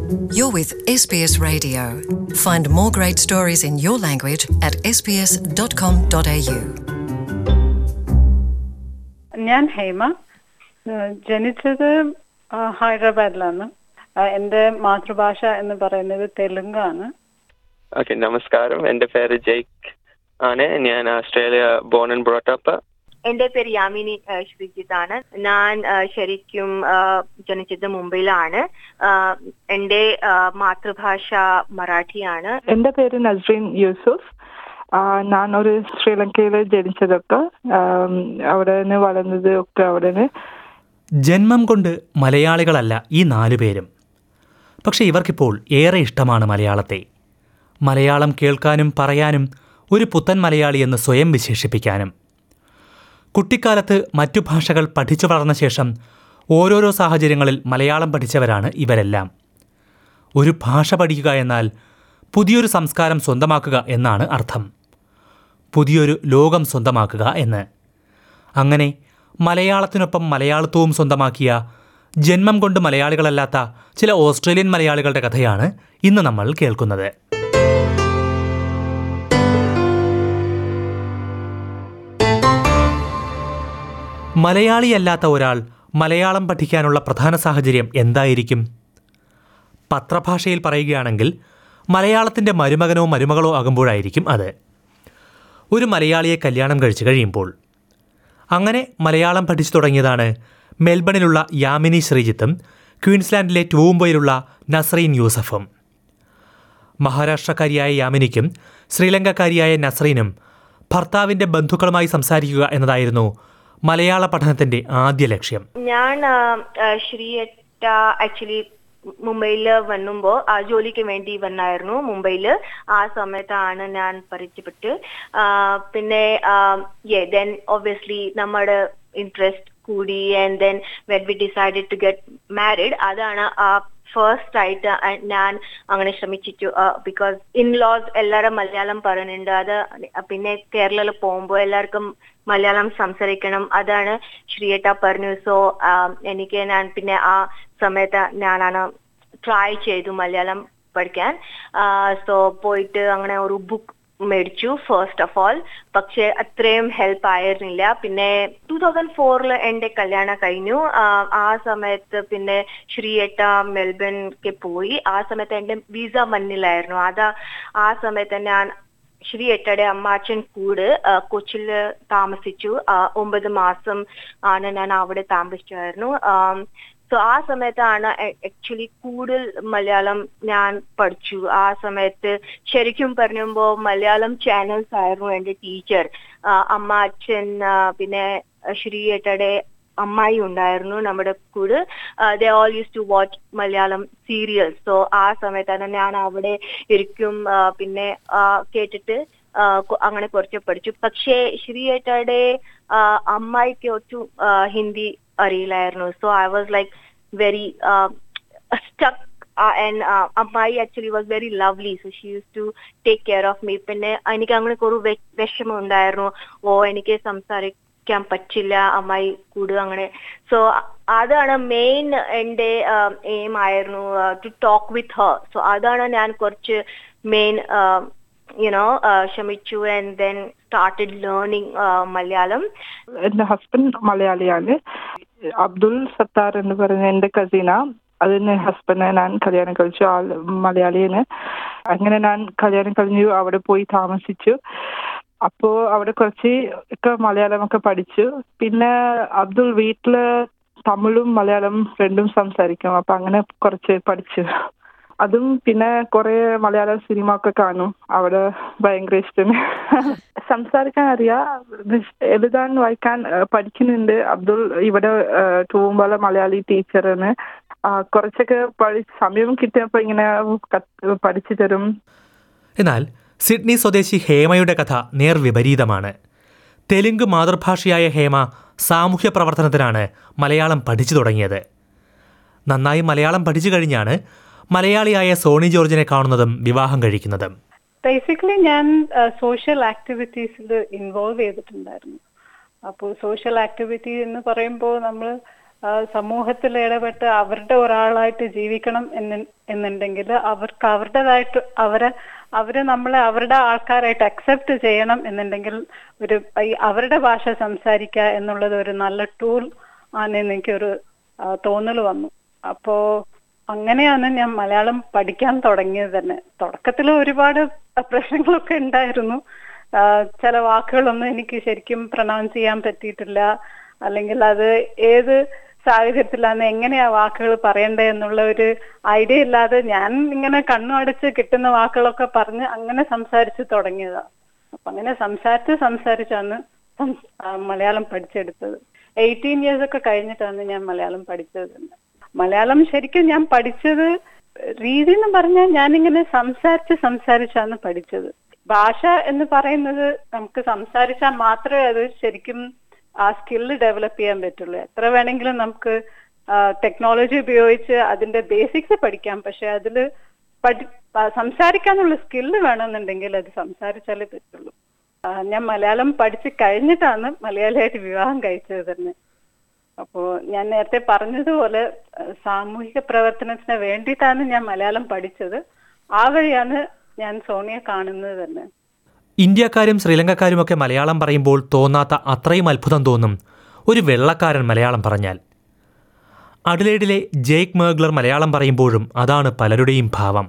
You're with SBS Radio. Find more great stories in your language at sbs.com.au. ഞാൻ ഹേമ ഏഹ് ജനിച്ചത് ആ, ഹൈദരാബാദിലാണ് ആ, എൻ്റെ മാതൃഭാഷ എന്ന് പറയുന്നത് തെലുങ്കാണ് ഓക്കെ നമസ്കാരം എൻ്റെ പേര് ജയ്ക്ക് ആണ് ഞാൻ ഓസ്ട്രേലിയ ബോൺ ആൻഡ് ബ്രോട്ടപ്പ് എന്റെ പേര് യാമിനി ആ, ശ്രീജിത്ത് ആണ് ഞാൻ ആ, ശരിക്കും ആ, ജനിച്ചത് മുംബൈയിലാണ് ആ, എന്റെ ആ, മാതൃഭാഷ മറാഠിയാണ് എൻ്റെ പേര് നസ്രീൻ യൂസുഫ് ആ, ഞാൻ ഒരു ശ്രീലങ്കയിൽ ജനിച്ചതൊക്കെ ആം, അവിടെ നിന്ന് വളർന്നത് ഒക്കെ അവിടെ നിന്ന് ജന്മം കൊണ്ട് മലയാളികളല്ല ഈ നാലു പേരും പക്ഷെ ഇവർക്കിപ്പോൾ ഏറെ ഇഷ്ടമാണ് മലയാളത്തെ മലയാളം കേൾക്കാനും പറയാനും ഒരു പുത്തൻ മലയാളി എന്ന് സ്വയം വിശേഷിപ്പിക്കാനും കുട്ടിക്കാലത്ത് മറ്റു ഭാഷകൾ പഠിച്ചു വളർന്ന ശേഷം ഓരോരോ സാഹചര്യങ്ങളിൽ മലയാളം പഠിച്ചവരാണ് ഇവരെല്ലാം ഒരു ഭാഷ പഠിക്കുക എന്നാൽ പുതിയൊരു സംസ്കാരം സ്വന്തമാക്കുക എന്നാണ് അർത്ഥം പുതിയൊരു ലോകം സ്വന്തമാക്കുക എന്ന് അങ്ങനെ മലയാളത്തിനൊപ്പം മലയാളത്വവും സ്വന്തമാക്കിയ ജന്മം കൊണ്ട് മലയാളികളല്ലാത്ത ചില ഓസ്ട്രേലിയൻ മലയാളികളുടെ കഥയാണ് ഇന്ന് നമ്മൾ കേൾക്കുന്നത് മലയാളിയല്ലാത്ത ഒരാൾ മലയാളം പഠിക്കാനുള്ള പ്രധാന സാഹചര്യം എന്തായിരിക്കും പത്രഭാഷയിൽ പറയുകയാണെങ്കിൽ മലയാളത്തിൻ്റെ മരുമകനോ മരുമകളോ ആകുമ്പോഴായിരിക്കും അത് ഒരു മലയാളിയെ കല്യാണം കഴിച്ചു കഴിയുമ്പോൾ അങ്ങനെ മലയാളം പഠിച്ചു തുടങ്ങിയതാണ് മെൽബണിലുള്ള യാമിനി ശ്രീജിത്തും ക്വീൻസ്ലാൻഡിലെ ടൂംബോയിലുള്ള നസ്രീൻ യൂസഫും മഹാരാഷ്ട്രക്കാരിയായ യാമിനിക്കും ശ്രീലങ്കക്കാരിയായ നസ്രീനും ഭർത്താവിൻ്റെ ബന്ധുക്കളുമായി സംസാരിക്കുക എന്നതായിരുന്നു മലയാള പഠനത്തിൻ്റെ ആദ്യ ലക്ഷ്യം ഞാൻ ആ, ആ, ശ്രീയറ്റ ആക്ച്വലി മുംബൈയില് വന്നുമ്പോ ആ ജോലിക്ക് വേണ്ടി വന്നായിരുന്നു മുംബൈയില് ആ സമയത്താണ് ഞാൻ പരിചയപ്പെട്ട് ആ, പിന്നെ ദെൻ ഒബ്വിയസ്ലി നമ്മുടെ ഇൻട്രസ്റ്റ് കൂടി and then when we decided to get married അതാണ് ആ ഫസ്റ്റ് ആയിട്ട് അ- ഞാൻ അങ്ങനെ ശ്രമിച്ചിട്ടു ബിക്കോസ് ഇൻ ലോസ് എല്ലാവരും മലയാളം പറയുന്നുണ്ട് അത് പിന്നെ കേരളത്തിൽ പോകുമ്പോൾ എല്ലാവർക്കും മലയാളം സംസാരിക്കണം അതാണ് ശ്രീയേട്ട പറഞ്ഞു സോ എനിക്ക് ഞാൻ പിന്നെ ആ സമയത്ത് ഞാനാണ് ട്രൈ ചെയ്തു മലയാളം പഠിക്കാൻ സോ പോയിട്ട് അങ്ങനെ ഒരു ബുക്ക് മേടിച്ചു ഫസ്റ്റ് ഓഫ് ഓൾ പക്ഷെ അത്രയും ഹെൽപ്പ് ആയിരുന്നില്ല പിന്നെ ടൂ തൗസൻഡ് ഫോറിൽ എന്റെ കല്യാണം കഴിഞ്ഞു ആ, ആ സമയത്ത് പിന്നെ ശ്രീയേട്ട മെൽബണിക്ക് പോയി ആ സമയത്ത് എന്റെ വിസ മണ്ണിലായിരുന്നു അതാ ആ സമയത്ത് ഞാൻ ശ്രീ എട്ടയുടെ അമ്മാച്ചൻ കൂട് ആ, കൊച്ചിയില് താമസിച്ചു ആ, ഒമ്പത് മാസം ആണ് ഞാൻ അവിടെ താമസിച്ചായിരുന്നു സോ ആ സമയത്താണ് ആക്ച്വലി കൂടുതൽ മലയാളം ഞാൻ പഠിച്ചു ആ സമയത്ത് ശരിക്കും പറയുമ്പോ മലയാളം ചാനൽസ് ആയിരുന്നു എന്റെ ടീച്ചർ അമ്മ അച്ഛൻ ആ, പിന്നെ ശ്രീ ഏട്ടയുടെ അമ്മായി ഉണ്ടായിരുന്നു നമ്മുടെ കൂടെ they all use to watch Malayalam serials so ആ സമയത്താണ് ഞാൻ അവിടെ ഇരിക്കും ആ, പിന്നെ ആ, കേട്ടിട്ട് ആ, കൊ- അങ്ങനെ കുറച്ച് പഠിച്ചു പക്ഷേ ശ്രീയേട്ടയുടെ അമ്മായിക്ക് ഒട്ടും ആ, ഹിന്ദി അറിയില്ലായിരുന്നു so I was like very stuck and അമ്മായി actually was very lovely so she use to take care of me പിന്നെ എനിക്ക് അങ്ങനെ ഒരു വെ- വിഷമം ഉണ്ടായിരുന്നു ഓ എനിക്ക് സംസാരിക്കാൻ പറ്റില്ല അമ്മായി കൂടുക അങ്ങനെ സോ അതാണ് മെയിൻ എൻ്റെ എയിം ആയിരുന്നു to talk with her so അതാണ് ഞാൻ കുറച്ച് മെയിൻ യുനോ ശ്രമിച്ചു and then started learning Malayalam എൻ്റെ ഹസ്ബൻഡ് മലയാളിയാണ് അബ്ദുൾ സത്താർ എന്ന് പറയുന്ന എൻ്റെ കസീന അതിന് ഹസ്ബൻഡിനെ ഞാൻ കല്യാണം കഴിച്ചു ആൾ മലയാളിയാണ് അങ്ങനെ ഞാൻ കല്യാണം കഴിഞ്ഞു അവിടെ പോയി താമസിച്ചു അപ്പോ അവിടെ കുറച്ച് ഒക്കെ മലയാളമൊക്കെ പഠിച്ചു പിന്നെ അബ്ദുൾ വീട്ടില് തമിഴും മലയാളം രണ്ടും സംസാരിക്കും അപ്പൊ അങ്ങനെ കുറച്ച് പഠിച്ചു അതും പിന്നെ കുറെ മലയാള സിനിമ ഒക്കെ കാണും അവിടെ ഭയങ്കര ഇഷ്ടം സംസാരിക്കാൻ അറിയാം എഴുതാൻ വായിക്കാൻ ആ, പഠിക്കുന്നുണ്ട് അബ്ദുൾ ഇവിടെ തൂമ്പല മലയാളി ടീച്ചറാണ് ആ, കുറച്ചൊക്കെ പഠി സമയം കിട്ടിയപ്പോ ഇങ്ങനെ കത്ത് പഠിച്ചു തരും എന്നാൽ സിഡ്നി സ്വദേശി ഹേമയുടെ കഥ നേർവിപരീതമാണ് തെലുങ്ക് മാതൃഭാഷയായ ഹേമ സാമൂഹ്യ പ്രവർത്തനത്തിനാണ് മലയാളം പഠിച്ചു തുടങ്ങിയത് നന്നായി മലയാളം പഠിച്ചു കഴിഞ്ഞാണ് മലയാളിയായ സോണി ജോർജിനെ കാണുന്നതും വിവാഹം കഴിക്കുന്നതും ബേസിക്കലി ഞാൻ സോഷ്യൽ ആക്ടിവിറ്റീസിൽ ഇൻവോൾവ് ചെയ്തിട്ടുണ്ടായിരുന്നു അപ്പോൾ സോഷ്യൽ ആക്ടിവിറ്റി എന്ന് പറയുമ്പോൾ നമ്മൾ ആ, സമൂഹത്തിൽ ഇടപെട്ട് അവരുടെ ഒരാളായിട്ട് ജീവിക്കണം എന്ന് എന്നുണ്ടെങ്കിൽ അവർക്ക് അവരുടേതായിട്ട് അവരെ അവര് നമ്മളെ അവരുടെ ആൾക്കാരായിട്ട് അക്സെപ്റ്റ് ചെയ്യണം എന്നുണ്ടെങ്കിൽ ഒരു ഈ അവരുടെ ഭാഷ സംസാരിക്കുക എന്നുള്ളത് ഒരു നല്ല ടൂൾ ആണെന്ന് എനിക്കൊരു ആ, തോന്നൽ വന്നു അപ്പോ അങ്ങനെയാണ് ഞാൻ മലയാളം പഠിക്കാൻ തുടങ്ങിയത് തന്നെ തുടക്കത്തിൽ ഒരുപാട് പ്രശ്നങ്ങളൊക്കെ ഉണ്ടായിരുന്നു ആ, ചില വാക്കുകളൊന്നും എനിക്ക് ശരിക്കും പ്രൊനൗൺസ് ചെയ്യാൻ പറ്റിയിട്ടില്ല അല്ലെങ്കിൽ അത് ഏത് സാഹചര്യത്തിലാണ് എങ്ങനെയാ വാക്കുകൾ പറയണ്ടേ എന്നുള്ള ഒരു ഐഡിയ ഇല്ലാതെ ഞാൻ ഇങ്ങനെ കണ്ണു അടച്ച് കിട്ടുന്ന വാക്കുകളൊക്കെ പറഞ്ഞ് അങ്ങനെ സംസാരിച്ച് തുടങ്ങിയതാ അപ്പൊ അങ്ങനെ സംസാരിച്ച് സംസാരിച്ചാണ് സം- ആ, മലയാളം പഠിച്ചെടുത്തത് എയ്റ്റീൻ ഇയേഴ്സ് ഒക്കെ കഴിഞ്ഞിട്ടാണ് ഞാൻ മലയാളം പഠിച്ചത് തന്നെ മലയാളം ശരിക്കും ഞാൻ പഠിച്ചത് രീതി എന്ന് പറഞ്ഞാൽ ഞാനിങ്ങനെ സംസാരിച്ച് സംസാരിച്ചാണ് പഠിച്ചത് ഭാഷ എന്ന് പറയുന്നത് നമുക്ക് സംസാരിച്ചാൽ മാത്രമേ അത് ശരിക്കും ആ സ്കില്ല് ഡെവലപ്പ് ചെയ്യാൻ പറ്റുള്ളൂ എത്ര വേണമെങ്കിലും നമുക്ക് ടെക്നോളജി ഉപയോഗിച്ച് അതിന്റെ ബേസിക്സ് പഠിക്കാം പക്ഷെ അതിൽ പഠി ആ, സംസാരിക്കാനുള്ള സ്കില്ല് വേണമെന്നുണ്ടെങ്കിൽ അത് സംസാരിച്ചാലേ പറ്റുള്ളൂ ആ, ഞാൻ മലയാളം പഠിച്ച് കഴിഞ്ഞിട്ടാണ് മലയാളിയായിട്ട് വിവാഹം കഴിച്ചത് തന്നെ അപ്പോ ഞാൻ നേരത്തെ പറഞ്ഞതുപോലെ അഹ് സാമൂഹിക പ്രവർത്തനത്തിന് വേണ്ടിയിട്ടാണ് ഞാൻ മലയാളം പഠിച്ചത് ആ വഴിയാണ് ഞാൻ സോണിയെ കാണുന്നത് തന്നെ ഇന്ത്യക്കാരും ശ്രീലങ്കക്കാരുമൊക്കെ മലയാളം പറയുമ്പോൾ തോന്നാത്ത അത്രയും അത്ഭുതം തോന്നും ഒരു വെള്ളക്കാരൻ മലയാളം പറഞ്ഞാൽ അഡലേഡിലെ ജേക്ക് മേഗ്ലർ മലയാളം പറയുമ്പോഴും അതാണ് പലരുടെയും ഭാവം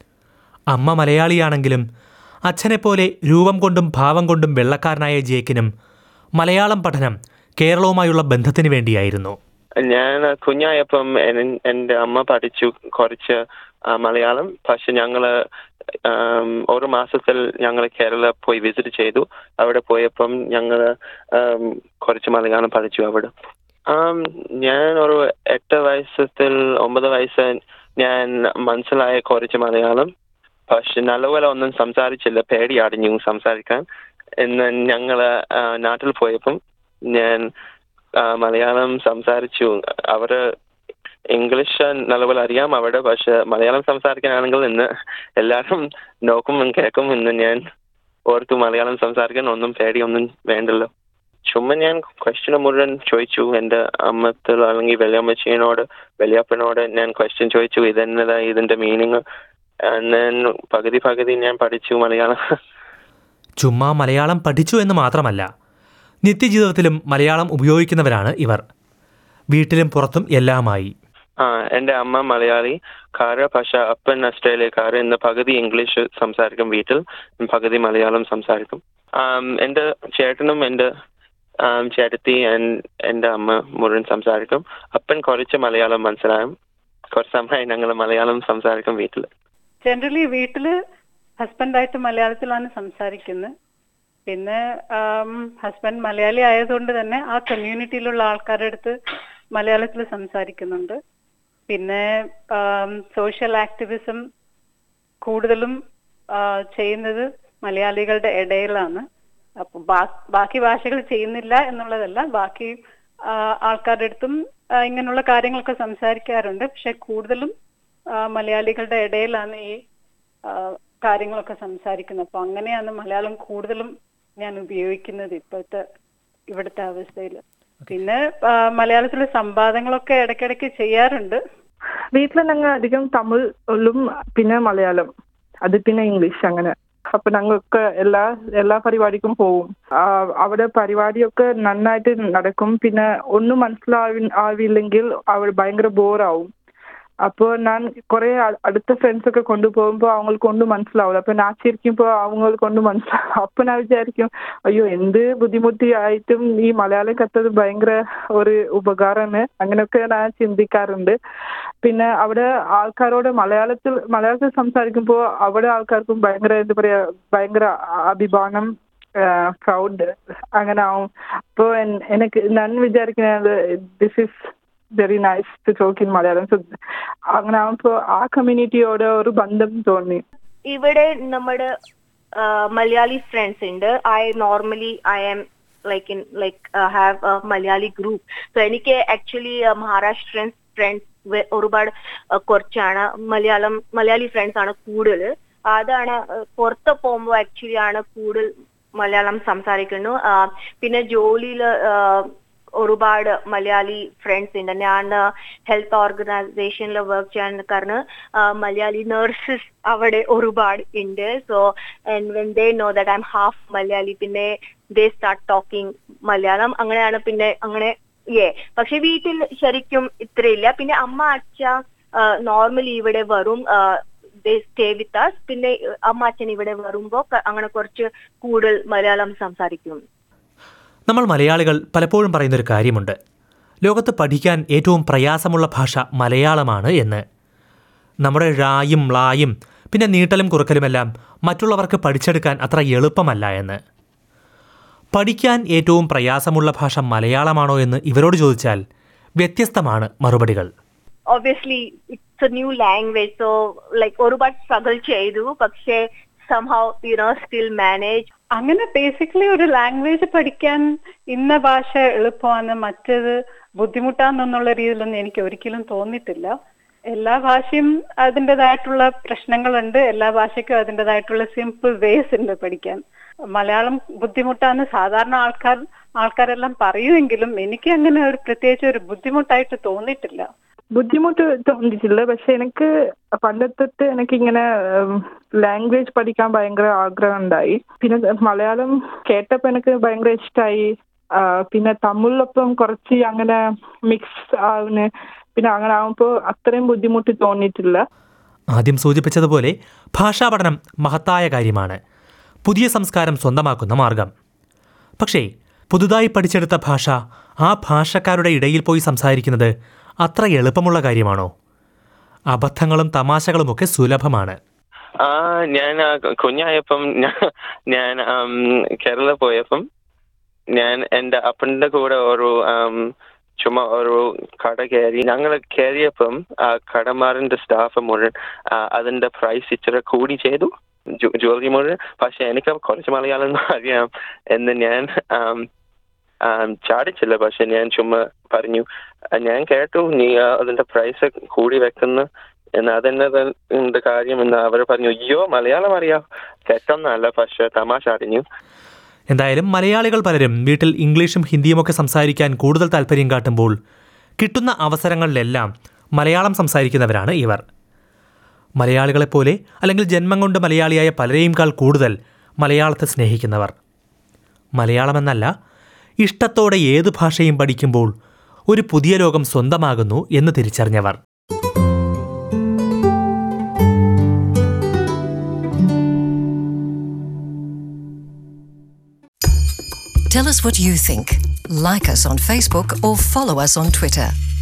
അമ്മ മലയാളിയാണെങ്കിലും അച്ഛനെപ്പോലെ രൂപം കൊണ്ടും ഭാവം കൊണ്ടും വെള്ളക്കാരനായ ജേക്കിനും മലയാളം പഠനം കേരളവുമായുള്ള ബന്ധത്തിന് വേണ്ടിയായിരുന്നു ഞാൻ കുഞ്ഞായപ്പം എൻ- എൻ്റെ അമ്മ പഠിച്ചു കുറച്ച് ആ, മലയാളം പക്ഷെ ഞങ്ങള് ആം, ഒരു മാസത്തിൽ ഞങ്ങൾ കേരള പോയി വിസിറ്റ് ചെയ്തു അവിടെ പോയപ്പം ഞങ്ങൾ കുറച്ച് മലയാളം പഠിച്ചു അവിടെ ആം, ഞാൻ ഒരു എട്ട് വയസ്സത്തിൽ ഒമ്പത് വയസ്സ് ഞാൻ മനസ്സിലായ കുറച്ച് മലയാളം പക്ഷെ നല്ലപോലെ ഒന്നും സംസാരിച്ചില്ല പേടിയാടിഞ്ഞു സംസാരിക്കാൻ എന്ന് ഞങ്ങള് ആ, നാട്ടിൽ പോയപ്പം ഞാൻ ആ, മലയാളം സംസാരിച്ചു അവര് ഇംഗ്ലീഷ് നല്ലപോലെ അറിയാം അവിടെ പക്ഷെ മലയാളം സംസാരിക്കാനാണെങ്കിൽ ഇന്ന് എല്ലാവരും നോക്കും കേൾക്കും ഇന്ന് ഞാൻ ഓർത്തു മലയാളം സംസാരിക്കാൻ ഒന്നും പേടിയൊന്നും വേണ്ടല്ലോ ചുമ്മാ ഞാൻ ക്വസ്റ്റ്യൻ മുഴുവൻ ചോദിച്ചു എൻ്റെ അമ്മത്തിൽ അല്ലെങ്കിൽ വലിയമ്മച്ചീനോട് വലിയപ്പനോട് ഞാൻ ക്വസ്റ്റ്യൻ ചോദിച്ചു ഇതെന്നതാ ഇതിന്റെ മീനിങ് പകുതി പകുതി ഞാൻ പഠിച്ചു മലയാളം ചുമ്മാ മലയാളം പഠിച്ചു എന്ന് മാത്രമല്ല നിത്യജീവിതത്തിലും മലയാളം ഉപയോഗിക്കുന്നവരാണ് ഇവർ വീട്ടിലും പുറത്തും എല്ലാമായി ആ എൻ്റെ അമ്മ മലയാളി കാര് പക്ഷെ അപ്പൻ ഓസ്ട്രേലിയക്കാര് ഇന്ന് പകുതി ഇംഗ്ലീഷ് സംസാരിക്കും വീട്ടിൽ പകുതി മലയാളം സംസാരിക്കും ആം, എൻ്റെ ചേട്ടനും എൻ്റെ ആം, ചേട്ടത്തി എൻ- എൻ്റെ അമ്മ മുഴുവൻ സംസാരിക്കും അപ്പൻ കുറച്ച് മലയാളം മനസ്സിലായും കുറച്ച് സമയം ഞങ്ങൾ മലയാളം സംസാരിക്കും വീട്ടിൽ ജനറലി വീട്ടില് ഹസ്ബൻഡായിട്ട് മലയാളത്തിലാണ് സംസാരിക്കുന്നത് പിന്നെ ഹസ്ബൻഡ് മലയാളി ആയതുകൊണ്ട് തന്നെ ആ കമ്മ്യൂണിറ്റിയിലുള്ള ആൾക്കാരുടെ അടുത്ത് മലയാളത്തിൽ സംസാരിക്കുന്നുണ്ട് പിന്നെ സോഷ്യൽ ആക്ടിവിസം കൂടുതലും ആ, ചെയ്യുന്നത് മലയാളികളുടെ ഇടയിലാണ് അപ്പൊ ബാ- ബാക്കി ഭാഷകൾ ചെയ്യുന്നില്ല എന്നുള്ളതല്ല ബാക്കി ആ, ആൾക്കാരുടെ അടുത്തും ആ, ഇങ്ങനെയുള്ള കാര്യങ്ങളൊക്കെ സംസാരിക്കാറുണ്ട് പക്ഷെ കൂടുതലും ആ, മലയാളികളുടെ ഇടയിലാണ് ഈ ആ, കാര്യങ്ങളൊക്കെ സംസാരിക്കുന്നത് അപ്പൊ അങ്ങനെയാണ് മലയാളം കൂടുതലും ഞാൻ ഉപയോഗിക്കുന്നത് ഇപ്പോഴത്തെ ഇവിടുത്തെ അവസ്ഥയിൽ പിന്നെ ആ, മലയാളത്തിലെ സംവാദങ്ങളൊക്കെ ഇടയ്ക്കിടയ്ക്ക് ചെയ്യാറുണ്ട് വീട്ടിൽ ഞങ്ങൾ അധികം തമിഴും പിന്നെ മലയാളം അത് പിന്നെ ഇംഗ്ലീഷ് അങ്ങനെ അപ്പൊ ഞങ്ങൾക്ക് എല്ലാ എല്ലാ പരിപാടിക്കും പോവും ആ, അവിടെ പരിപാടിയൊക്കെ നന്നായിട്ട് നടക്കും പിന്നെ ഒന്നും മനസ്സിലാവി ആവില്ലെങ്കിൽ അവർ ഭയങ്കര ബോറാവും അപ്പോൾ ഞാൻ കുറെ അ- അടുത്ത ഫ്രണ്ട്സ് ഒക്കെ കൊണ്ടുപോകുമ്പോൾ അവങ്ങൾക്ക് ഒന്നും മനസ്സിലാവില്ല അപ്പൊ ഞാൻ ചിരിക്കുമ്പോൾ അവങ്ങൾക്ക് ഒന്നും മനസ്സിലാവും അപ്പൊ ഞാൻ വിചാരിക്കും അയ്യോ എന്ത് ബുദ്ധിമുട്ടിയായിട്ടും ഈ മലയാളം കത്തത് ഭയങ്കര ഒരു ഉപകാരമാണ് അങ്ങനെയൊക്കെ ഞാൻ ചിന്തിക്കാറുണ്ട് പിന്നെ അവിടെ ആൾക്കാരോട് മലയാളത്തിൽ മലയാളത്തിൽ സംസാരിക്കുമ്പോൾ അവിടെ ആൾക്കാർക്കും ഭയങ്കര എന്താ പറയാ ഭയങ്കര അഭിമാനം പ്രൗഡ് അങ്ങനെ ആവും അപ്പോൾ എനിക്ക് ഞാൻ വിചാരിക്കുന്നത് this is very nice to talk in Malayalam so അങ്ങനെ ആവുമ്പോൾ ആ കമ്മ്യൂണിറ്റിയോട് ഒരു ബന്ധം തോന്നി ഇവിടെ നമ്മുടെ മലയാളി ഫ്രണ്ട്സ് ഉണ്ട് I normally I am like in like have Malayali group so എനിക്ക് ആക്ച്വലി മഹാരാഷ്ട്രൻ ഫ്രണ്ട്സ് ഒരുപാട് uh, കുറച്ചാണ് മലയാളം മലയാളി ഫ്രണ്ട്സ് ആണ് കൂടുതൽ അതാണ് uh, പുറത്ത് പോകുമ്പോൾ ആക്ച്വലി ആണ് കൂടുതൽ മലയാളം സംസാരിക്കുന്നു ആ, പിന്നെ ജോലിയിൽ ഒരുപാട് മലയാളി ഫ്രണ്ട്സ് ഉണ്ട് ഞാൻ ഹെൽത്ത് ഓർഗനൈസേഷനിൽ വർക്ക് ചെയ്യാൻ കാരണം ആ, മലയാളി നഴ്സസ് അവിടെ ഒരുപാട് ഉണ്ട് so when they know that I'm half Malayali പിന്നെ ദേ സ്റ്റാർട്ട് ടോക്കിംഗ് മലയാളം അങ്ങനെയാണ് പിന്നെ അങ്ങനെ ഏ പക്ഷെ വീട്ടിൽ ശരിക്കും ഇത്രയില്ല പിന്നെ അമ്മ അച്ഛ നോർമലി ഇവിടെ വരും സ്റ്റേ വിത്ത് us പിന്നെ അമ്മ അച്ഛൻ ഇവിടെ വരുമ്പോ ക- അങ്ങനെ കുറച്ച് കൂടുതൽ മലയാളം സംസാരിക്കും നമ്മൾ മലയാളികൾ പലപ്പോഴും പറയുന്നൊരു കാര്യമുണ്ട് ലോകത്ത് പഠിക്കാൻ ഏറ്റവും പ്രയാസമുള്ള ഭാഷ മലയാളമാണ് എന്ന് നമ്മുടെ ഴായും ളായും പിന്നെ നീട്ടലും കുറുക്കലുമെല്ലാം മറ്റുള്ളവർക്ക് പഠിച്ചെടുക്കാൻ അത്ര എളുപ്പമല്ല എന്ന് പഠിക്കാൻ ഏറ്റവും പ്രയാസമുള്ള ഭാഷ മലയാളമാണോ എന്ന് ഇവരോട് ചോദിച്ചാൽ വ്യത്യസ്തമാണ് മറുപടികൾ obviously it's a new language so like ഒരുപാട് സ്ട്രഗിൾ ചെയ്തു പക്ഷേ somehow you know still manage അങ്ങനെ ബേസിക്കലി ഒരു ലാംഗ്വേജ് പഠിക്കാൻ ഇന്ന ഭാഷ എളുപ്പമാണ് മറ്റേത് ബുദ്ധിമുട്ടാണെന്നുള്ള രീതിയിലൊന്നും എനിക്ക് ഒരിക്കലും തോന്നിയിട്ടില്ല എല്ലാ ഭാഷയും അതിൻ്റെതായിട്ടുള്ള പ്രശ്നങ്ങളുണ്ട് എല്ലാ ഭാഷയ്ക്കും അതിൻ്റെതായിട്ടുള്ള സിമ്പിൾ വേസ് ഉണ്ട് പഠിക്കാൻ മലയാളം ബുദ്ധിമുട്ടാന്ന് സാധാരണ ആൾക്കാർ ആൾക്കാരെല്ലാം പറയുമെങ്കിലും എനിക്ക് അങ്ങനെ ഒരു പ്രത്യേകിച്ച് ഒരു ബുദ്ധിമുട്ടായിട്ട് തോന്നിയിട്ടില്ല ബുദ്ധിമുട്ട് തോന്നിയിട്ടില്ല പക്ഷെ എനിക്ക് പണ്ടത്തൊട്ട് എനിക്ക് ഇങ്ങനെ ലാംഗ്വേജ് പഠിക്കാൻ ഭയങ്കര ആഗ്രഹം ഉണ്ടായി പിന്നെ മലയാളം കേട്ടപ്പോ എനിക്ക് ഭയങ്കര ഇഷ്ടമായി പിന്നെ തമിഴിലൊപ്പം കുറച്ച് അങ്ങനെ മിക്സ് ആവുന്ന പിന്നെ അങ്ങനെ ആവുമ്പോൾ അത്രയും ബുദ്ധിമുട്ട് തോന്നിയിട്ടില്ല ആദ്യം സൂചിപ്പിച്ചതുപോലെ ഭാഷാ പഠനം മഹത്തായ കാര്യമാണ് പുതിയ സംസ്കാരം സ്വന്തമാക്കുന്ന മാർഗം പക്ഷേ പുതുതായി പഠിച്ചെടുത്ത ഭാഷ ആ ഭാഷക്കാരുടെ ഇടയിൽ പോയി സംസാരിക്കുന്നത് അത്ര എളുപ്പമുള്ള കാര്യമാണോ അബദ്ധങ്ങളും തമാശകളുമൊക്കെ സുലഭമാണ് ആ ഞാൻ ആ കുഞ്ഞായപ്പം ഞാ- ഞാൻ ആം, കേരള പോയപ്പം ഞാൻ എൻ്റെ അപ്പൻ്റെ കൂടെ ഒരു ആം, ചുമ്മാ ഒരു കട കയറി ഞങ്ങൾ കയറിയപ്പം ആ കടമാറിന്റെ സ്റ്റാഫ് മുഴുവൻ ആ, അതിന്റെ പ്രൈസ് ഇച്ചിരി കൂടി ചെയ്തു ജു- ജ്വല്ലറി മുഴുവൻ പക്ഷെ എനിക്ക് കുറച്ച് മലയാളം അറിയാം എന്ന് ഞാൻ ആം, ആം, ചാടിച്ചില്ല പക്ഷെ ഞാൻ ചുമ്മാ പറഞ്ഞു ആ, ഞാൻ കേട്ടു നീ ആ, അതിന്റെ പ്രൈസ് കൂടി വെക്കുന്നു എന്ന് അതെന്നതിന്റെ കാര്യം എന്ന് അവർ പറഞ്ഞു അയ്യോ മലയാളം അറിയാം കേട്ടൊന്നല്ല പക്ഷെ തമാശ അറിഞ്ഞു എന്തായാലും മലയാളികൾ പലരും വീട്ടിൽ ഇംഗ്ലീഷും ഹിന്ദിയുമൊക്കെ സംസാരിക്കാൻ കൂടുതൽ താല്പര്യം കാട്ടുമ്പോൾ കിട്ടുന്ന അവസരങ്ങളിലെല്ലാം മലയാളം സംസാരിക്കുന്നവരാണ് ഇവർ മലയാളികളെപ്പോലെ അല്ലെങ്കിൽ ജന്മം കൊണ്ട് മലയാളിയായ പലരെയുംകാൾ കൂടുതൽ മലയാളത്തെ സ്നേഹിക്കുന്നവർ മലയാളമെന്നല്ല ഇഷ്ടത്തോടെ ഏത് ഭാഷയും പഠിക്കുമ്പോൾ ഒരു പുതിയ ലോകം സ്വന്തമാകുന്നു എന്ന് തിരിച്ചറിഞ്ഞവർ Tell us what you think. Like us on Facebook or follow us on Twitter.